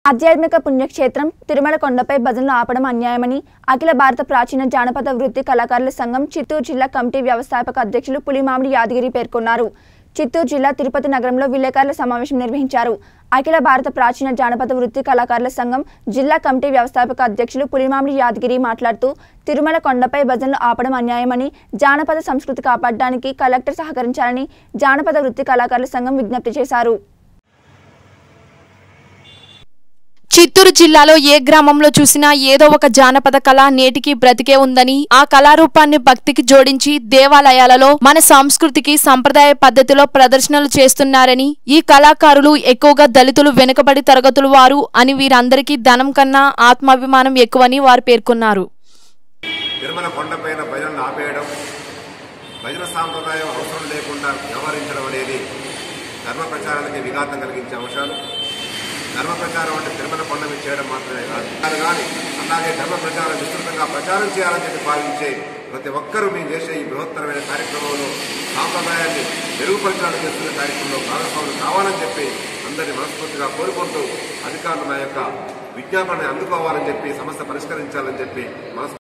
ఆధ్యాత్మిక పుణ్యక్షేత్రం తిరుమల కొండపై భజనలు ఆపడం అన్యాయమని అఖిల భారత ప్రాచీన జానపద వృత్తి కళాకారుల సంఘం చిత్తూరు జిల్లా కమిటీ వ్యవస్థాపక అధ్యక్షులు పులిమామిడి యాదగిరి పేర్కొన్నారు చిత్తూరు జిల్లా తిరుపతి నగరంలో విలేకరుల సమావేశం నిర్వహించారు అఖిల భారత ప్రాచీన జానపద వృత్తి కళాకారుల సంఘం జిల్లా కమిటీ వ్యవస్థాపక అధ్యక్షులు పులిమామిడి యాదగిరి మాట్లాడుతూ తిరుమల కొండపై భజనలు ఆపడం అన్యాయమని జానపద సంస్కృతి కాపాడడానికి కలెక్టర్ సహకరించాలని జానపద వృత్తి కళాకారుల సంఘం విజ్ఞప్తి చేశారు చిత్తూరు జిల్లాలో ఏ గ్రామంలో చూసినా ఏదో ఒక జానపద కళ నేటికి బ్రతికే ఉందని ఆ కళారూపాన్ని భక్తికి జోడించి దేవాలయాలలో మన సంస్కృతికి సంప్రదాయ పద్ధతిలో ప్రదర్శనలు చేస్తున్నారని ఈ కళాకారులు ఎక్కువగా దళితులు వెనుకబడి తరగతులు వారు అని వీరందరికీ ధనం కన్నా ఆత్మాభిమానం ఎక్కువని వారు పేర్కొన్నారు తిరుమల కొండపైన భజనలు ఆపేయడం భజన సాంప్రదాయం అవసరం లేకుండా వ్యవహరించడం అనేది ధర్మ ప్రచారానికి విఘాతం కలిగించే అంశాలు ధర్మ ప్రచారం అంటే తిరుమల కొండ మీద చేయడం మాత్రమే కాదు అది కానీ అలాగే ధర్మ ప్రచారం విస్తృతంగా ప్రచారం చేయాలని చెప్పి భావించే ప్రతి ఒక్కరూ మేము చేసే ఈ బృహత్తరమైన కార్యక్రమంలో సాంప్రదాయాన్ని మెరుగుపరచాలని చేస్తున్న కార్యక్రమంలో భాగస్వాములు కావాలని చెప్పి అందరినీ మనస్ఫూర్తిగా కోరుకుంటూ అధికారులు మా యొక్క విజ్ఞాపనని అందుకోవాలని చెప్పి సమస్య పరిష్కరించాలని చెప్పి మనస్ఫూర్తిగా